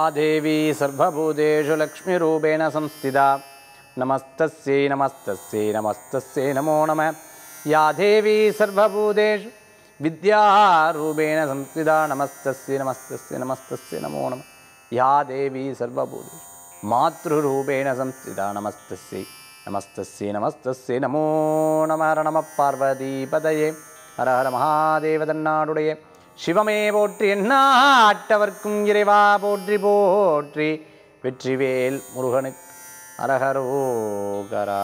தேவி சர்வபூதேஷு லக்ஷ்மிரூபேண சம்ஸ்திதா நமஸ்தஸ்யை நமஸ்தஸ்யை நமஸ்தஸ்யை நமோ நம யா தேவி சர்வபூதேஷு வித்யாரூபேண சம்ஸ்திதா நமஸ்தஸ்யை நமஸ்தஸ்யை நமஸ்தஸ்யை நமோ நம யா தேவி சர்வபூதேஷு மாத்ருரூபேண சம்ஸ்திதா நமஸ்தஸ்யை நமஸ்தஸ்யை நமஸ்தஸ்யை நமோ நம ஹர நம பார்வதி பதயே ஹர ஹர மகாதேவ தன்னாடுடைய சிவமே போற்றி எண்ணாட்டவர்க்கும் இறைவா போற்றி போற்றி வெற்றிவேல் முருகனுக்கு அரஹரோகரா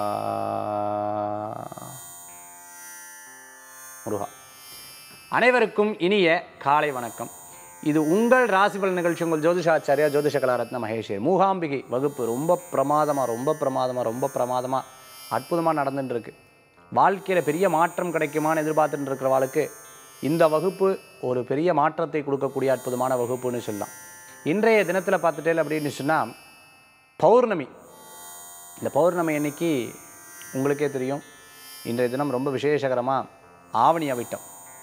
முருகா அனைவருக்கும் இனிய காலை வணக்கம் இது உங்கள் ராசிபல் நிகழ்ச்சி உங்கள் ஜோதிஷாச்சாரியா ஜோதிஷ கலாரத்ன மகேஷே மூகாம்பிகை வகுப்பு ரொம்ப பிரமாதமாக ரொம்ப பிரமாதமாக ரொம்ப பிரமாதமாக அற்புதமாக நடந்துட்டு இருக்கு வாழ்க்கையில் பெரிய மாற்றம் கிடைக்குமான்னு எதிர்பார்த்துட்டு இருக்கிறவாளுக்கு இந்த வகுப்பு ஒரு பெரிய மாற்றத்தை கொடுக்கக்கூடிய அற்புதமான வகுப்புன்னு சொல்லலாம் இன்றைய தினத்தில் பார்த்துட்டேன் அப்படின்னு சொன்னால் பௌர்ணமி இந்த பௌர்ணமி அன்னைக்கு உங்களுக்கே தெரியும் இன்றைய தினம் ரொம்ப விசேஷகரமாக ஆவணி அவிட்டம்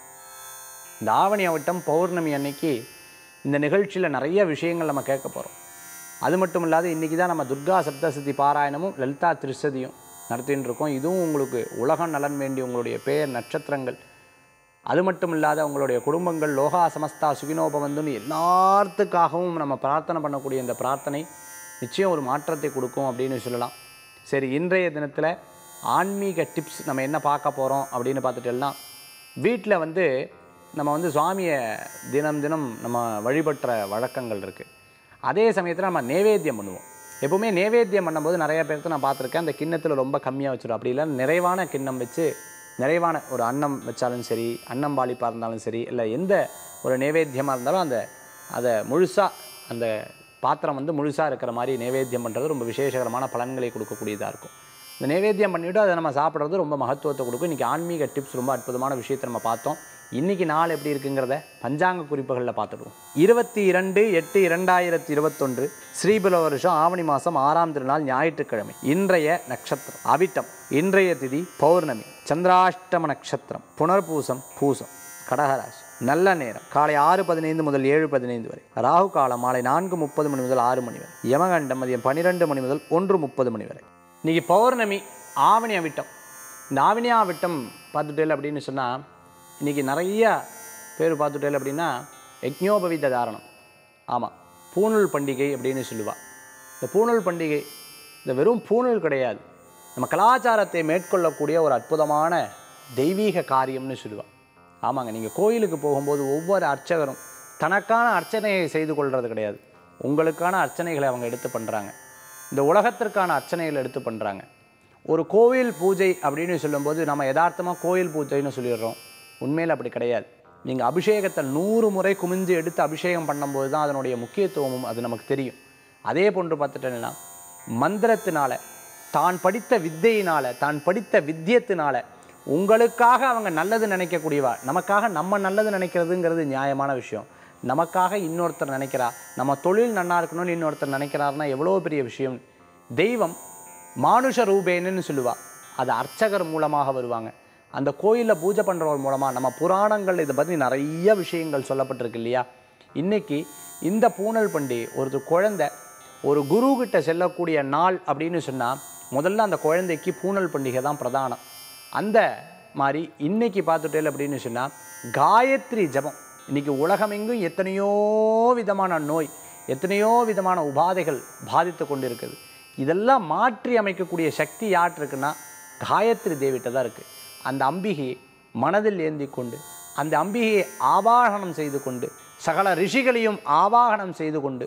இந்த ஆவணி அவிட்டம் பௌர்ணமி அன்னைக்கு இந்த நிகழ்ச்சியில் நிறைய விஷயங்கள் நம்ம கேட்க போகிறோம் அது மட்டும் இல்லாத இன்றைக்கி தான் நம்ம துர்கா சப்தசதி பாராயணமும் லலிதா திருசதியும் நடத்தின்னு இருக்கோம் இதுவும் உங்களுக்கு உலகம் நலன் வேண்டி உங்களுடைய பெயர் நட்சத்திரங்கள் அது மட்டும் இல்லாத உங்களுடைய குடும்பங்கள் லோகா சமஸ்தா சுகினோபவந்துன்னு எல்லாத்துக்காகவும் நம்ம பிரார்த்தனை பண்ணக்கூடிய இந்த பிரார்த்தனை நிச்சயம் ஒரு மாற்றத்தை கொடுக்கும் அப்படின்னு சொல்லலாம் சரி இன்றைய தினத்தில் ஆன்மீக டிப்ஸ் நம்ம என்ன பார்க்க போகிறோம் அப்படின்னு பார்த்துட்டோம்னா வீட்டில் வந்து நம்ம வந்து சுவாமியை தினம் தினம் நம்ம வழிபட்டுற வழக்கங்கள் இருக்குது அதே சமயத்தில் நம்ம நேவேத்தியம் பண்ணுவோம் எப்பவுமே நேவேத்தியம் பண்ணும்போது நிறைய பேர்த்த நான் பார்த்துருக்கேன் அந்த கிண்ணத்தில் ரொம்ப கம்மியாக வச்சிடும் அப்படி இல்லை நிறைவான கிண்ணம் வச்சு நிறைவான ஒரு அன்னம் வச்சாலும் சரி அன்னம் பாலிப்பாக இருந்தாலும் சரி இல்லை எந்த ஒரு நேவேத்தியமாக இருந்தாலும் அந்த அதை முழுசாக அந்த பாத்திரம் வந்து முழுசாக இருக்கிற மாதிரி நேவேத்தியம் பண்ணுறது ரொம்ப விசேஷகரமான பலன்களை கொடுக்கக்கூடியதாக இருக்கும் இந்த நேவேத்தியம் பண்ணிவிட்டு அதை நம்ம சாப்பிட்றது ரொம்ப மகத்துவத்தை கொடுக்கும் இன்றைக்கி ஆன்மீக டிப்ஸ் ரொம்ப அற்புதமான விஷயத்தை நம்ம பார்த்தோம் இன்றைக்கி நாள் எப்படி இருக்குங்கிறத பஞ்சாங்க குறிப்புகளில் பார்த்துடுவோம் இருபத்தி இரண்டு எட்டு இரண்டாயிரத்தி இருபத்தொன்று ஸ்ரீபல வருஷம் ஆவணி மாதம் ஆறாம் திருநாள் ஞாயிற்றுக்கிழமை இன்றைய நட்சத்திரம் அவிட்டம் இன்றைய திதி பௌர்ணமி சந்திராஷ்டம நட்சத்திரம் புனர்பூசம் பூசம் கடகராசி நல்ல நேரம் காலை ஆறு பதினைந்து முதல் ஏழு பதினைந்து வரை ராகு காலம் மாலை நான்கு முப்பது மணி முதல் ஆறு மணி வரை யமகண்டம் மதியம் பன்னிரெண்டு மணி முதல் ஒன்று முப்பது மணி வரை இன்னைக்கு பௌர்ணமி ஆவணி அவிட்டம் இந்த ஆவணி அவிட்டம் பார்த்துட்டேல் அப்படின்னு சொன்னால் இன்றைக்கி நிறைய பேர் பார்த்துட்டேல் அப்படின்னா யக்ஞோபவித தாரணம் ஆமாம் பூணூல் பண்டிகை அப்படின்னு சொல்லுவாள் இந்த பூணூல் பண்டிகை இந்த வெறும் பூணூல் கிடையாது நம்ம கலாச்சாரத்தை மேற்கொள்ளக்கூடிய ஒரு அற்புதமான தெய்வீக காரியம்னு சொல்லுவாள் ஆமாங்க நீங்கள் கோயிலுக்கு போகும்போது ஒவ்வொரு அர்ச்சகரும் தனக்கான அர்ச்சனையை செய்து கொள்வது கிடையாது உங்களுக்கான அர்ச்சனைகளை அவங்க எடுத்து பண்ணுறாங்க இந்த உலகத்திற்கான அர்ச்சனைகளை எடுத்து பண்ணுறாங்க ஒரு கோவில் பூஜை அப்படின்னு சொல்லும்போது நம்ம யதார்த்தமாக கோயில் பூஜைன்னு சொல்லிடுறோம் உண்மையில் அப்படி கிடையாது நீங்கள் அபிஷேகத்தை நூறு முறை குமிஞ்சு எடுத்து அபிஷேகம் பண்ணும்போது தான் அதனுடைய முக்கியத்துவமும் அது நமக்கு தெரியும் அதே போன்று பார்த்துட்டேன்னா மந்திரத்தினால தான் படித்த வித்தையினால தான் படித்த வித்தியத்தினால உங்களுக்காக அவங்க நல்லது நினைக்கக்கூடியவா நமக்காக நம்ம நல்லது நினைக்கிறதுங்கிறது நியாயமான விஷயம் நமக்காக இன்னொருத்தர் நினைக்கிறா நம்ம தொழில் நன்னா இருக்கணும்னு இன்னொருத்தர் நினைக்கிறாருன்னா எவ்வளோ பெரிய விஷயம் தெய்வம் மானுஷ ரூபேன்னு சொல்லுவா அது அர்ச்சகர் மூலமாக வருவாங்க அந்த கோயிலில் பூஜை பண்ணுறவர் மூலமாக நம்ம புராணங்கள் இதை பற்றி நிறைய விஷயங்கள் சொல்லப்பட்டிருக்கு இல்லையா இன்றைக்கி இந்த பூனல் பண்டிகை ஒரு குழந்தை ஒரு குரு கிட்ட செல்லக்கூடிய நாள் அப்படின்னு சொன்னால் முதல்ல அந்த குழந்தைக்கு பூனல் பண்டிகை தான் பிரதானம் அந்த மாதிரி இன்னைக்கு பார்த்துட்டேல் அப்படின்னு சொன்னால் காயத்ரி ஜபம் இன்றைக்கி உலகமெங்கும் எத்தனையோ விதமான நோய் எத்தனையோ விதமான உபாதைகள் பாதித்து கொண்டு இருக்குது இதெல்லாம் மாற்றி அமைக்கக்கூடிய சக்தி யார்ட்டு இருக்குன்னா காயத்ரி தேவிட்ட தான் இருக்குது அந்த அம்பிகையை மனதில் ஏந்தி கொண்டு அந்த அம்பிகையை ஆவாகனம் செய்து கொண்டு சகல ரிஷிகளையும் ஆவாகனம் செய்து கொண்டு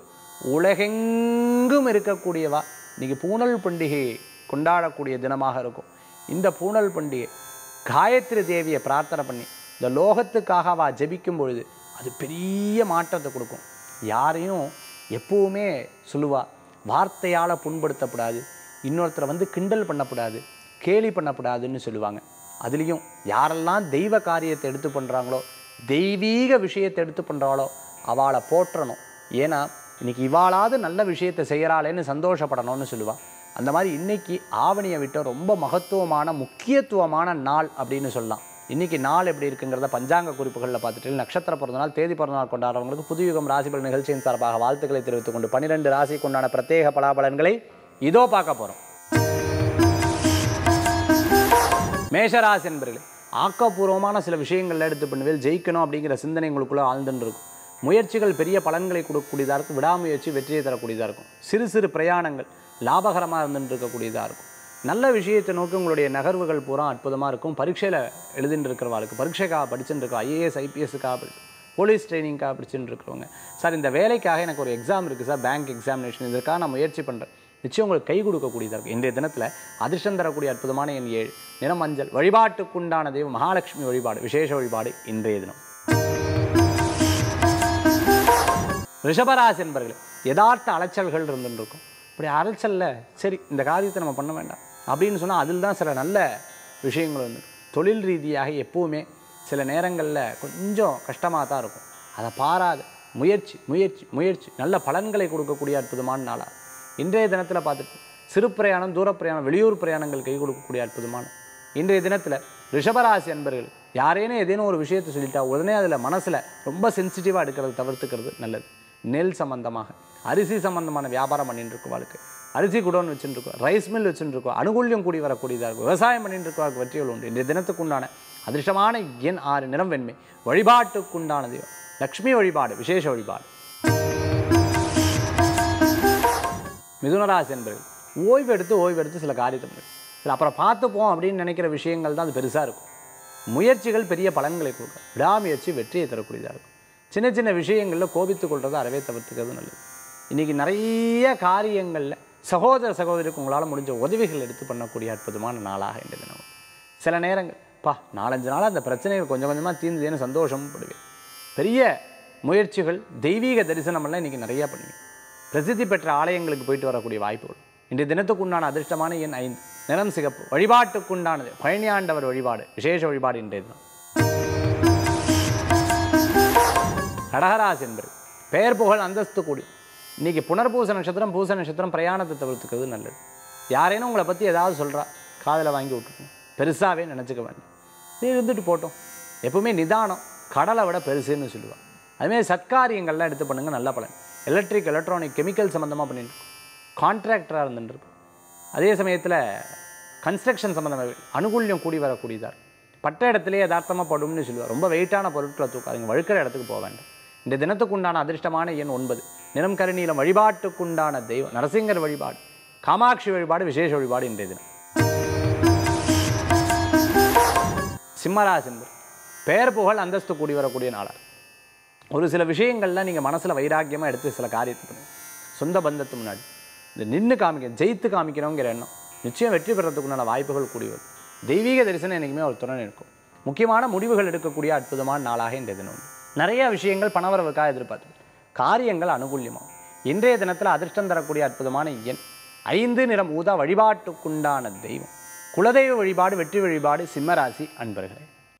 உலகெங்கும் இருக்கக்கூடியவா இன்றைக்கி பூனல் பண்டிகையை கொண்டாடக்கூடிய தினமாக இருக்கும் இந்த பூனல் பண்டிகை காயத்ரி தேவியை பிரார்த்தனை பண்ணி இந்த லோகத்துக்காக அவ ஜெபிக்கும் பொழுது அது பெரிய மாற்றத்தை கொடுக்கும் யாரையும் எப்பவுமே சொல்லுவா வார்த்தையால் புண்படுத்தக்கூடாது இன்னொருத்தரை வந்து கிண்டல் பண்ணக்கூடாது கேலி பண்ணக்கூடாதுன்னு சொல்லுவாங்க அதுலேயும் யாரெல்லாம் தெய்வ காரியத்தை எடுத்து பண்ணுறாங்களோ தெய்வீக விஷயத்தை எடுத்து பண்ணுறாளோ அவளை போற்றணும் ஏன்னா இன்னைக்கு இவாளாவது நல்ல விஷயத்தை செய்கிறாளேன்னு சந்தோஷப்படணும்னு சொல்லுவாள் அந்த மாதிரி இன்னைக்கு ஆவணியை விட்ட ரொம்ப மகத்துவமான முக்கியத்துவமான நாள் அப்படின்னு சொல்லலாம் இன்னைக்கு நாள் எப்படி இருக்குங்கிறத பஞ்சாங்க குறிப்புகளில் பார்த்துட்டு நட்சத்திர பிறந்தநாள் தேதி பிறந்தநாள் கொண்டாடுறவங்களுக்கு புதுயுகம் ராசிபல் நிகழ்ச்சியின் சார்பாக வாழ்த்துக்களை தெரிவித்துக் கொண்டு பன்னிரெண்டு ராசிக்கு உண்டான பிரத்யேக பலாபலன்களை இதோ பார்க்க போகிறோம் மேஷராசி என்பர்களே ஆக்கப்பூர்வமான சில விஷயங்கள்ல எடுத்து பண்ணுவேல் ஜெயிக்கணும் அப்படிங்கிற சிந்தனை உங்களுக்குள்ள ஆழ்ந்துன்னு இருக்கும் முயற்சிகள் பெரிய பலன்களை கொடுக்கக்கூடியதாக இருக்கும் விடாமுயற்சி வெற்றியை தரக்கூடியதாக இருக்கும் சிறு சிறு பிரயாணங்கள் லாபகரமாக இருந்துட்டு இருக்கக்கூடியதாக இருக்கும் நல்ல விஷயத்தை நோக்கி உங்களுடைய நகர்வுகள் பூரா அற்புதமாக இருக்கும் பரீட்சையில் எழுதிட்டு இருக்கிறவாளுக்கு பரீட்சைக்காக படிச்சுட்டு இருக்கோம் ஐஏஎஸ் ஐபிஎஸ்க்காக படி போலீஸ் ட்ரைனிங்காக படிச்சுட்டு இருக்கிறவங்க சார் இந்த வேலைக்காக எனக்கு ஒரு எக்ஸாம் இருக்குது சார் பேங்க் எக்ஸாமினேஷன் இதற்காக நான் முயற்சி பண்ணுறேன் நிச்சயம் உங்களுக்கு கை கொடுக்கக்கூடியதாக இருக்கும் இன்றைய தினத்தில் அதிர்ஷ்டம் தரக்கூடிய அற்புதமான எண் ஏழு நிறம் மஞ்சள் வழிபாட்டுக்குண்டான தெய்வம் மகாலட்சுமி வழிபாடு விசேஷ வழிபாடு இன்றைய தினம் ரிஷபராசி என்பர்களே யதார்த்த அலைச்சல்கள் இருந்துட்டு இருக்கும் இப்படி அலைச்சலில் சரி இந்த காரியத்தை நம்ம பண்ண வேண்டாம் அப்படின்னு சொன்னால் அதில் தான் சில நல்ல விஷயங்கள் வந்து தொழில் ரீதியாக எப்போவுமே சில நேரங்களில் கொஞ்சம் கஷ்டமாக தான் இருக்கும் அதை பாராது முயற்சி முயற்சி முயற்சி நல்ல பலன்களை கொடுக்கக்கூடிய அற்புதமான நாளாக இன்றைய தினத்தில் பார்த்துட்டு சிறு பிரயாணம் தூர பிரயாணம் வெளியூர் பிரயாணங்கள் கை கொடுக்கக்கூடிய அற்புதமான இன்றைய தினத்தில் ரிஷபராசி அன்பர்கள் யாரேனும் ஏதேனும் ஒரு விஷயத்தை சொல்லிட்டா உடனே அதில் மனசில் ரொம்ப சென்சிட்டிவாக எடுக்கிறது தவிர்த்துக்கிறது நல்லது நெல் சம்பந்தமாக அரிசி சம்பந்தமான வியாபாரம் பண்ணிட்டு இருக்கும் வாழ்க்கை அரிசி குடோன் வச்சுட்டு இருக்கோம் ரைஸ் மில் வச்சுட்டு இருக்கோம் அனுகூல்யம் கூடி வரக்கூடியதாக இருக்கும் விவசாயம் பண்ணிட்டு இருக்கவர்களுக்கு வெற்றிகள் உண்டு இன்றைய தினத்துக்குண்டான அதிர்ஷ்டமான எண் ஆறு நிறம் வெண்மை வழிபாட்டுக்குண்டான தெய்வம் லக்ஷ்மி வழிபாடு விசேஷ வழிபாடு மிதுனராசி என்பது ஓய்வு எடுத்து ஓய்வு எடுத்து சில காரியத்தை பண்ணு சில அப்புறம் பார்த்துப்போம் அப்படின்னு நினைக்கிற விஷயங்கள் தான் அது பெருசாக இருக்கும் முயற்சிகள் பெரிய பலன்களை கொடுக்கும் விடாமுயற்சி வெற்றியை தரக்கூடியதாக இருக்கும் சின்ன சின்ன விஷயங்களில் கோபித்து கொள்றதை அறவே தவிர்த்துக்கிறது நல்லது இன்றைக்கி நிறைய காரியங்களில் சகோதர சகோதரிக்கு உங்களால் முடிஞ்ச உதவிகள் எடுத்து பண்ணக்கூடிய அற்புதமான நாளாக இந்த தினம் சில நேரங்கள் பா நாலஞ்சு நாளாக அந்த பிரச்சனைகள் கொஞ்சம் கொஞ்சமாக தீர்ந்ததுன்னு சந்தோஷமும் படுவேன் பெரிய முயற்சிகள் தெய்வீக தரிசனமெல்லாம் இன்றைக்கி நிறையா பண்ணுவேன் பிரசித்தி பெற்ற ஆலயங்களுக்கு போயிட்டு வரக்கூடிய வாய்ப்புகள் இன்றைய தினத்துக்கு உண்டான அதிர்ஷ்டமான எண் ஐந்து நிறம் சிகப்பு வழிபாட்டுக்குண்டானது பழனியாண்டவர் வழிபாடு விசேஷ வழிபாடு இன்றைய தினம் கடகராசி என்பது பெயர் புகழ் அந்தஸ்து கூடி இன்னைக்கு புனர்பூச நட்சத்திரம் பூச நட்சத்திரம் பிரயாணத்தை தவிர்த்துக்கிறது நல்லது யாரேனும் உங்களை பற்றி ஏதாவது சொல்கிறா காதில் வாங்கி விட்டுருக்கணும் பெருசாகவே நினச்சிக்க வேண்டாம் இது இருந்துட்டு போட்டோம் எப்பவுமே நிதானம் கடலை விட பெருசுன்னு சொல்லுவாள் அதுமாரி சத்காரியங்கள்லாம் எடுத்து பண்ணுங்க நல்ல பலன் எலக்ட்ரிக் எலக்ட்ரானிக் கெமிக்கல் சம்மந்தமாக பண்ணிட்டு இருக்கோம் கான்ட்ராக்டராக இருந்துட்டு அதே சமயத்தில் கன்ஸ்ட்ரக்ஷன் சம்மந்தமாக அனுகூல்யம் கூடி வரக்கூடியதாக இருக்கும். பட்ட இடத்துலேயே யதார்த்தமாக படும்னு சொல்லுவார் ரொம்ப வெயிட்டான பொருட்களை தூக்காதீங்க வழுக்கிற இடத்துக்கு போக வேண்டாம் இந்த தினத்துக்கு உண்டான அதிர்ஷ்டமான எண் ஒன்பது நிறம் கருநீலம் வழிபாட்டுக்குண்டான தெய்வம் நரசிங்கர் வழிபாடு காமாட்சி வழிபாடு விசேஷ வழிபாடு இன்றைய தினம் சிம்மராசின்பர் பெயர் புகழ் அந்தஸ்து கூடி வரக்கூடிய நாளாக ஒரு சில விஷயங்கள்லாம் நீங்கள் மனசில் வைராக்கியமாக எடுத்து சில காரியத்தை பண்ணுங்க சொந்த பந்தத்து முன்னாடி இந்த நின்று காமிக்க ஜெயித்து காமிக்கிறோங்கிற எண்ணம் நிச்சயம் வெற்றி பெறத்துக்குண்டான வாய்ப்புகள் கூடி வரும் தெய்வீக தரிசனம் என்றைக்குமே ஒரு துணை இருக்கும் முக்கியமான முடிவுகள் எடுக்கக்கூடிய அற்புதமான நாளாக இந்த தினம் உண்டு நிறைய விஷயங்கள் பணவரவுக்காக எதிர்பார்த்து காரியங்கள் அனுகூல்யமாகும் இன்றைய தினத்தில் அதிர்ஷ்டம் தரக்கூடிய அற்புதமான எண் ஐந்து நிறம் ஊதா வழிபாட்டுக்குண்டான தெய்வம் குலதெய்வ வழிபாடு வெற்றி வழிபாடு சிம்மராசி அன்பர்களே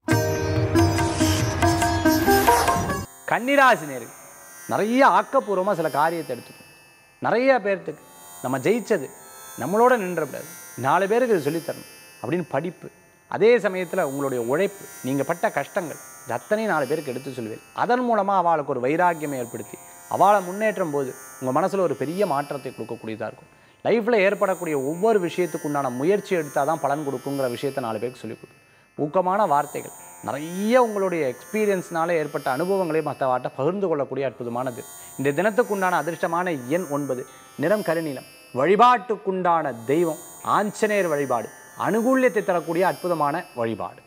கன்னிராசி நேர்கள் நிறைய ஆக்கப்பூர்வமாக சில காரியத்தை எடுத்துக்கணும் நிறைய பேர்த்துக்கு நம்ம ஜெயிச்சது நம்மளோட நின்றக்கூடாது நாலு பேருக்கு இது சொல்லித்தரணும் அப்படின்னு படிப்பு அதே சமயத்தில் உங்களுடைய உழைப்பு நீங்கள் பட்ட கஷ்டங்கள் இது அத்தனையும் நாலு பேருக்கு எடுத்து சொல்லுவேன் அதன் மூலமாக அவளுக்கு ஒரு வைராக்கியம் ஏற்படுத்தி அவளை முன்னேற்றும் போது உங்கள் மனசில் ஒரு பெரிய மாற்றத்தை கொடுக்கக்கூடியதாக இருக்கும் லைஃப்பில் ஏற்படக்கூடிய ஒவ்வொரு விஷயத்துக்கு உண்டான முயற்சி எடுத்தால் தான் பலன் கொடுக்குங்கிற விஷயத்தை நாலு பேருக்கு சொல்லிக் கொடுக்கும் ஊக்கமான வார்த்தைகள் நிறைய உங்களுடைய எக்ஸ்பீரியன்ஸ்னால ஏற்பட்ட அனுபவங்களை மற்றவாட்ட பகிர்ந்து கொள்ளக்கூடிய அற்புதமானது இந்த தினத்துக்குண்டான அதிர்ஷ்டமான எண் ஒன்பது நிறம் கருநீலம் வழிபாட்டுக்குண்டான தெய்வம் ஆஞ்சநேயர் வழிபாடு அனுகூல்யத்தை தரக்கூடிய அற்புதமான வழிபாடு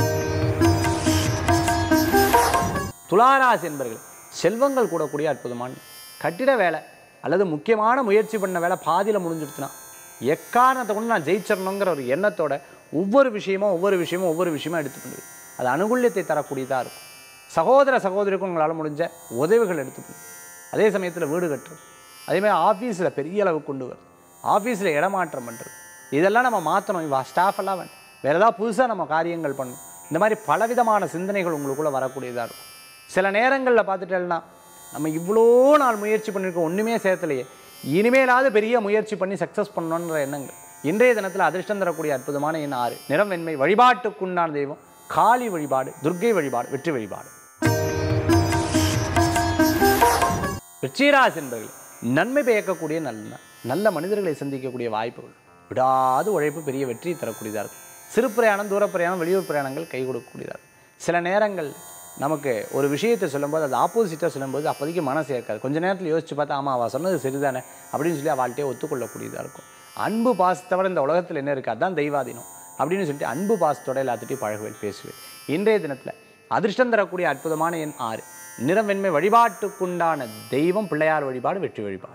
துளாராசி என்பர்கள் செல்வங்கள் கூடக்கூடிய அற்புதமான கட்டிட வேலை அல்லது முக்கியமான முயற்சி பண்ண வேலை பாதியில் முடிஞ்சிடுச்சுன்னா எக்காரணத்தை கொண்டு நான் ஜெயிச்சிடணுங்கிற ஒரு எண்ணத்தோட ஒவ்வொரு விஷயமும் ஒவ்வொரு விஷயமும் ஒவ்வொரு விஷயமா எடுத்து பண்ணுது அது அனுகூல்யத்தை தரக்கூடியதாக இருக்கும் சகோதர சகோதரிக்கும் உங்களால் முடிஞ்ச உதவிகள் எடுத்து பண்ணுது அதே சமயத்தில் வீடு கட்டுறது அதேமாதிரி ஆஃபீஸில் பெரிய அளவுக்கு கொண்டு வருது ஆஃபீஸில் இடமாற்றம் பண்ணுறது இதெல்லாம் நம்ம மாற்றணும் இவா ஸ்டாஃப் எல்லாம் வேண்டாம் வேறு ஏதாவது புதுசாக நம்ம காரியங்கள் பண்ணணும் இந்த மாதிரி பலவிதமான சிந்தனைகள் உங்களுக்குள்ளே வரக்கூடியதாக இருக்கும் சில நேரங்களில் பார்த்துட்டேன்னா நம்ம இவ்வளோ நாள் முயற்சி பண்ணியிருக்கோம் ஒன்றுமே சேர்த்தலையே இனிமேலாவது பெரிய முயற்சி பண்ணி சக்ஸஸ் பண்ணணுன்ற எண்ணங்கள் இன்றைய தினத்தில் அதிர்ஷ்டம் தரக்கூடிய அற்புதமான எண் ஆறு நிறம் வெண்மை வழிபாட்டுக்குண்டான தெய்வம் காளி வழிபாடு துர்க்கை வழிபாடு வெற்றி வழிபாடு விருச்சிகராசி என்பவர்கள் நன்மை பயக்கக்கூடிய நல்ல நல்ல மனிதர்களை சந்திக்கக்கூடிய வாய்ப்புகள் விடாது உழைப்பு பெரிய வெற்றி தரக்கூடியதாக இருக்கும் சிறு பிரயாணம் தூர பிரயாணம் வெளியூர் பிரயாணங்கள் கை கொடுக்கக்கூடியதாக இருக்கும் சில நேரங்கள் நமக்கு ஒரு விஷயத்தை சொல்லும்போது அது ஆப்போசிட்டாக சொல்லும்போது அப்போதைக்கு மனசு ஏற்காது கொஞ்ச நேரத்தில் யோசிச்சு பார்த்தா ஆமாம் அவள் சொன்னது சரிதானே அப்படின்னு சொல்லி அவள்கிட்டே ஒத்துக்கொள்ளக்கூடியதாக இருக்கும் அன்பு பாசத்தவிர இந்த உலகத்தில் என்ன இருக்குது அதான் தெய்வாதீனம் அப்படின்னு சொல்லிட்டு அன்பு பாசத்தோட எல்லாத்துட்டையும் பழகுவேன் பேசுவேன் இன்றைய தினத்தில் அதிர்ஷ்டம் தரக்கூடிய அற்புதமான எண் ஆறு நிறம் வெண்மை வழிபாட்டுக்குண்டான தெய்வம் பிள்ளையார் வழிபாடு வெற்றி வழிபாடு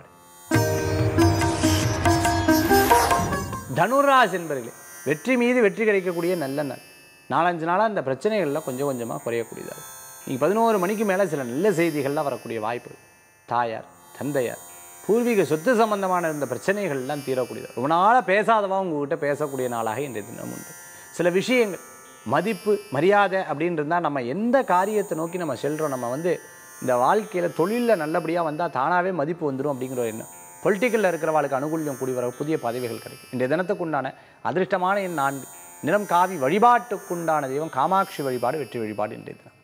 தனுராஸ் என்பர்களே வெற்றி மீது வெற்றி கிடைக்கக்கூடிய நல்ல நாள் நாலஞ்சு நாளாக இந்த பிரச்சனைகள்லாம் கொஞ்சம் கொஞ்சமாக குறையக்கூடியதாக இருக்கும் நீங்கள் பதினோரு மணிக்கு மேலே சில நல்ல செய்திகள்லாம் வரக்கூடிய வாய்ப்பு தாயார் தந்தையார் பூர்வீக சொத்து சம்பந்தமான இந்த பிரச்சனைகள்லாம் தீரக்கூடியது ரொம்ப நாளாக பேசாதவா உங்ககிட்ட பேசக்கூடிய நாளாக இன்றைய தினம் உண்டு சில விஷயங்கள் மதிப்பு மரியாதை அப்படின்னு இருந்தால் நம்ம எந்த காரியத்தை நோக்கி நம்ம செல்கிறோம் நம்ம வந்து இந்த வாழ்க்கையில் தொழிலில் நல்லபடியாக வந்தால் தானாகவே மதிப்பு வந்துடும் அப்படிங்கிற ஒரு எண்ணம் பொலிட்டிக்கலில் இருக்கிறவாளுக்கு அனுகூல்யம் கூடி வர புதிய பதவிகள் கிடைக்கும் இன்றைய தினத்துக்குண்டான அதிர்ஷ்டமான எண் நான்கு நிறம் காவி வழிபாட்டுக்குண்டான தெய்வம் காமாட்சி வழிபாடு வெற்றி வழிபாடு இன்றைய தினம்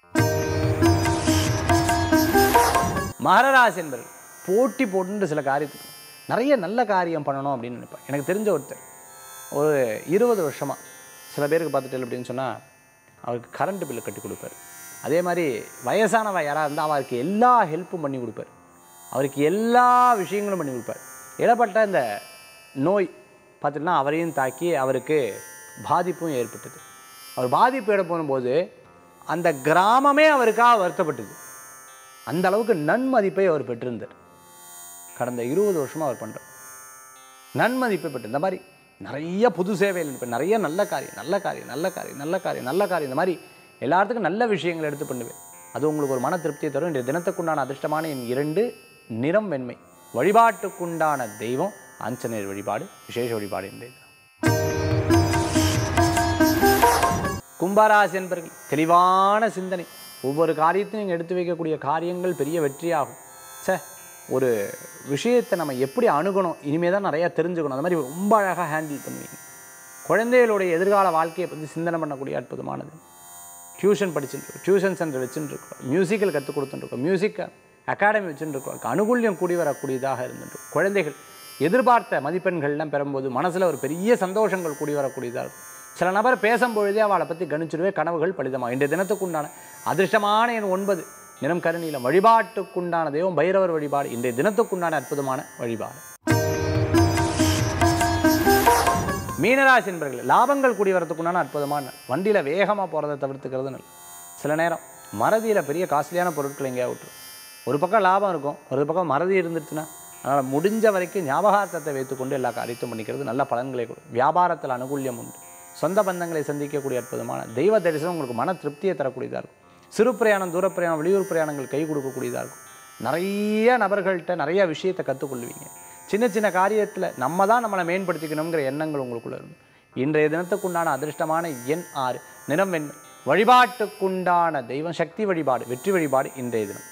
மகரராசி என்பது போட்டி போட்டு சில காரியத்துக்கு நிறைய நல்ல காரியம் பண்ணணும் அப்படின்னு நினைப்பேன் எனக்கு தெரிஞ்ச ஒருத்தர் ஒரு இருபது வருஷமாக சில பேருக்கு பார்த்துட்டு அப்படின்னு சொன்னால் அவருக்கு கரண்ட் பில்லு கட்டி கொடுப்பார் அதே மாதிரி வயசானவ யாராக இருந்தால் அவருக்கு எல்லா ஹெல்ப்பும் பண்ணி கொடுப்பார் அவருக்கு எல்லா விஷயங்களும் பண்ணி கொடுப்பார் இடப்பட்ட இந்த நோய் பார்த்திங்கன்னா அவரையும் தாக்கி அவருக்கு பாதிப்பும் ஏற்பட்டது அவர் பாதிப்பு ஏற்ப போகும்போது அந்த கிராமமே அவருக்காக வருத்தப்பட்டது அந்த அளவுக்கு நன்மதிப்பை அவர் பெற்றிருந்தார் கடந்த இருபது வருஷமாக அவர் பண்ணுறார் நன்மதிப்பை பெற்று இந்த மாதிரி நிறைய புது சேவைகள் இப்போ நிறைய நல்ல காரியம் நல்ல காரியம் நல்ல காரியம் நல்ல காரியம் நல்ல காரியம் இந்த மாதிரி எல்லாத்துக்கும் நல்ல விஷயங்கள் எடுத்து பண்ணுவேன் அது உங்களுக்கு ஒரு மன திருப்தியை தரும் இன்றைய தினத்துக்குண்டான அதிர்ஷ்டமான என் இரண்டு நிறம் வெண்மை வழிபாட்டுக்குண்டான தெய்வம் ஆஞ்சநேயர் வழிபாடு விசேஷ வழிபாடு இன்றைய தினம் கும்பராசி என்பர்கள் தெளிவான சிந்தனை ஒவ்வொரு காரியத்தையும் நீங்கள் எடுத்து வைக்கக்கூடிய காரியங்கள் பெரிய வெற்றியாகும் சே ஒரு விஷயத்தை நம்ம எப்படி அணுகணும் இனிமேல் தான் நிறையா தெரிஞ்சுக்கணும் அந்த மாதிரி ரொம்ப அழகாக ஹேண்டில் பண்ணுவீங்க குழந்தைகளுடைய எதிர்கால வாழ்க்கையை பற்றி சிந்தனை பண்ணக்கூடிய அற்புதமானது டியூஷன் படிச்சுட்டு டியூஷன் சென்டர் வச்சுட்டு இருக்கோம் மியூசிக்கல் கற்றுக் கொடுத்துட்டுருக்கோம் மியூசிக் அகாடமி வச்சுட்டு இருக்கோம் அனுகூல்யம் கூடி வரக்கூடியதாக இருந்துட்டு குழந்தைகள் எதிர்பார்த்த மதிப்பெண்கள்லாம் பெறும்போது மனசில் ஒரு பெரிய சந்தோஷங்கள் கூடி வரக்கூடியதாக இருக்கும் சில நபர் பேசும்பொழுதே அவளை பற்றி கணிச்சிடுவே கனவுகள் பலிதமாக இன்றைய தினத்துக்குண்டான அதிர்ஷ்டமான எண் ஒன்பது நிறம் கருநீலம் வழிபாட்டுக்குண்டான தெய்வம் பைரவர் வழிபாடு இன்றைய தினத்துக்குண்டான அற்புதமான வழிபாடு மீனராசி என்பர்கள் லாபங்கள் கூடி வரத்துக்குண்டான அற்புதமான நாள். வண்டியில வேகமாக போகிறத தவிர்த்துக்கிறது நல்லது சில நேரம் மறதியில் பெரிய காஸ்ட்லியான பொருட்கள் எங்கேயா விட்டுரும் ஒரு பக்கம் லாபம் இருக்கும் ஒரு பக்கம் மறதி இருந்துச்சுன்னா அதனால் முடிஞ்ச வரைக்கும் ஞாபகார்த்தத்தை வைத்துக்கொண்டு எல்லா காரியத்தையும் பண்ணிக்கிறது நல்ல பலன்களை கொடுக்கும் வியாபாரத்தில் அனுகூல்யம் உண்டு சொந்த பந்தங்களை சந்திக்கக்கூடிய அற்புதமான தெய்வ தரிசனம் உங்களுக்கு மன திருப்தியை தரக்கூடியதாக இருக்கும் சிறு பிரயாணம் தூர பிரயாணம் வெளியூர் பிரயாணங்கள் கை கொடுக்கக்கூடியதாக இருக்கும் நிறைய நபர்கள்ட்ட நிறைய விஷயத்தை கற்றுக்கொள்வீங்க சின்ன சின்ன காரியத்தில் நம்ம தான் நம்மளை மேம்படுத்திக்கணுங்கிற எண்ணங்கள் உங்களுக்குள்ள இருக்கும் இன்றைய தினத்துக்குண்டான அதிர்ஷ்டமான எண் ஆறு நிறம் வெண் வழிபாட்டுக்குண்டான தெய்வம் சக்தி வழிபாடு வெற்றி வழிபாடு இன்றைய தினம்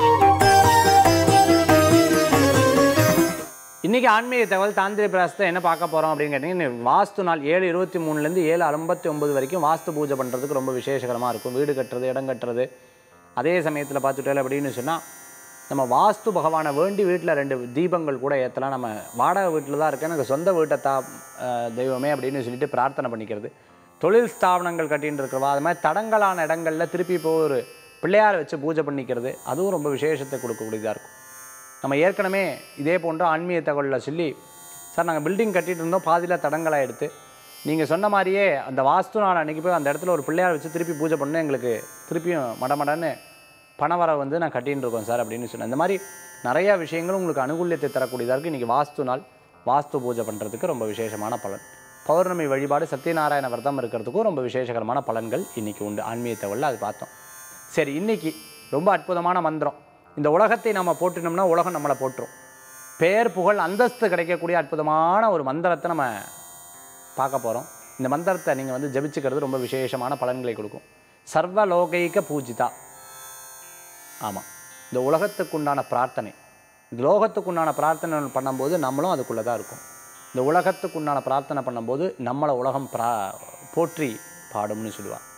இன்றைக்கி ஆன்மீக தகவல் தாந்திரிய பிராசத்தை என்ன பார்க்க போகிறோம் அப்படின்னு கேட்டிங்கன்னா வாஸ்து நாள் ஏழு இருபத்தி மூணுலேருந்து ஏழு ஐம்பத்தி ஒம்பது வரைக்கும் வாஸ்து பூஜை பண்ணுறதுக்கு ரொம்ப விசேஷகரமாக இருக்கும் வீடு கட்டுறது இடம் கட்டுறது அதே சமயத்தில் பார்த்துட்டே அப்படின்னு சொன்னால் நம்ம வாஸ்து பகவானை வேண்டி வீட்டில் ரெண்டு தீபங்கள் கூட ஏற்றலாம் நம்ம வாடகை வீட்டில் தான் இருக்கேன் எனக்கு சொந்த வீட்டை தா அஹ், தெய்வமே அப்படின்னு சொல்லிட்டு பிரார்த்தனை பண்ணிக்கிறது தொழில் ஸ்தாபனங்கள் கட்டின்னு இருக்கிறவா அது மாதிரி தடங்கலான இடங்களில் திருப்பி இப்போ ஒரு பிள்ளையார் வச்சு பூஜை பண்ணிக்கிறது அதுவும் ரொம்ப விசேஷத்தை கொடுக்கக்கூடியதாக இருக்கும் நம்ம ஏற்கனவே இதே போன்ற ஆன்மீக தகவலில் சொல்லி சார் நாங்கள் பில்டிங் கட்டிட்டு இருந்தோம் பாதியில் தடங்களாக எடுத்து நீங்கள் சொன்ன மாதிரியே அந்த வாஸ்து நாள் அன்றைக்கி போய் அந்த இடத்துல ஒரு பிள்ளையார் வச்சு திருப்பி பூஜை பண்ண எங்களுக்கு திருப்பியும் மடமடன்னு பண வர வந்து நான் கட்டின்னு இருக்கோம் சார் அப்படின்னு சொன்னேன் இந்த மாதிரி நிறையா விஷயங்கள் உங்களுக்கு அனுகூல்யத்தை தரக்கூடியதாக இருக்குது இன்றைக்கி வாஸ்து நாள் வாஸ்து பூஜை பண்ணுறதுக்கு ரொம்ப விசேஷமான பலன் பௌர்ணமி வழிபாடு சத்யநாராயண விரதம் இருக்கிறதுக்கும் ரொம்ப விசேஷகரமான பலன்கள் இன்றைக்கி உண்டு ஆன்மீக தகவலில் அது பார்த்தோம் சரி இன்னைக்கு ரொம்ப அற்புதமான மந்திரம் இந்த உலகத்தை நம்ம போட்டுனோம்னா உலகம் நம்மளை போட்டுரும் பேர் புகழ் அந்தஸ்து கிடைக்கக்கூடிய அற்புதமான ஒரு மந்திரத்தை நம்ம பார்க்க போகிறோம் இந்த மந்திரத்தை நீங்கள் வந்து ஜபிச்சுக்கிறது ரொம்ப விசேஷமான பலன்களை கொடுக்கும் சர்வலோகைக பூஜிதா ஆமாம் இந்த உலகத்துக்குண்டான பிரார்த்தனை இந்த லோகத்துக்குண்டான பிரார்த்தனை பண்ணும்போது நம்மளும் அதுக்குள்ளே தான் இருக்கும் இந்த உலகத்துக்குண்டான பிரார்த்தனை பண்ணும்போது நம்மளை உலகம் பிரா போற்றி பாடும்னு சொல்லுவாள்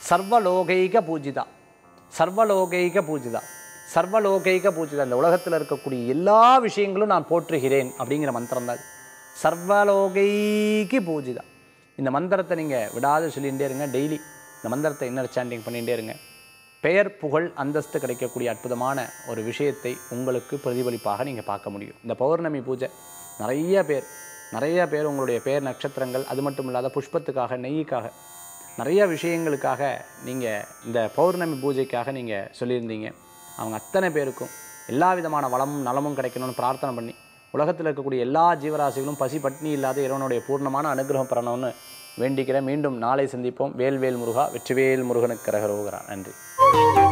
சர்வலோகைக பூஜிதா சர்வலோகைக பூஜிதா சர்வலோகைக பூஜிதா இந்த உலகத்தில் இருக்கக்கூடிய எல்லா விஷயங்களும் நான் போற்றுகிறேன் அப்படிங்கிற மந்திரம் தான் இது. சர்வலோகைக்கு பூஜிதா இந்த மந்திரத்தை நீங்கள் விடாது சொல்லிகிட்டே இருங்க டெய்லி இந்த மந்திரத்தை இன்னர் சாண்டிங் பண்ணிகிட்டே இருங்க பெயர் புகழ் அந்தஸ்து கிடைக்கக்கூடிய அற்புதமான ஒரு விஷயத்தை உங்களுக்கு பிரதிபலிப்பாக நீங்கள் பார்க்க முடியும் இந்த பௌர்ணமி பூஜை நிறைய பேர் நிறைய பேர் உங்களுடைய பெயர் நட்சத்திரங்கள் அது மட்டும் இல்லாத புஷ்பத்துக்காக நெய்யுக்காக நிறைய விஷயங்களுக்காக நீங்கள் இந்த பௌர்ணமி பூஜைக்காக நீங்கள் சொல்லியிருந்தீங்க அவங்க அத்தனை பேருக்கும் எல்லா விதமான வளமும் நலமும் கிடைக்கணும்னு பிரார்த்தனை பண்ணி உலகத்தில் இருக்கக்கூடிய எல்லா ஜீவராசிகளும் பசி பட்னி இல்லாத இறைவனுடைய பூர்ணமான அனுகிரகம் பெறணும்னு வேண்டிக்கிறேன் மீண்டும் நாளை சந்திப்போம் வேல்வேல் முருகா வெற்றிவேல் முருகனுக்கு கரகரோகரா நன்றி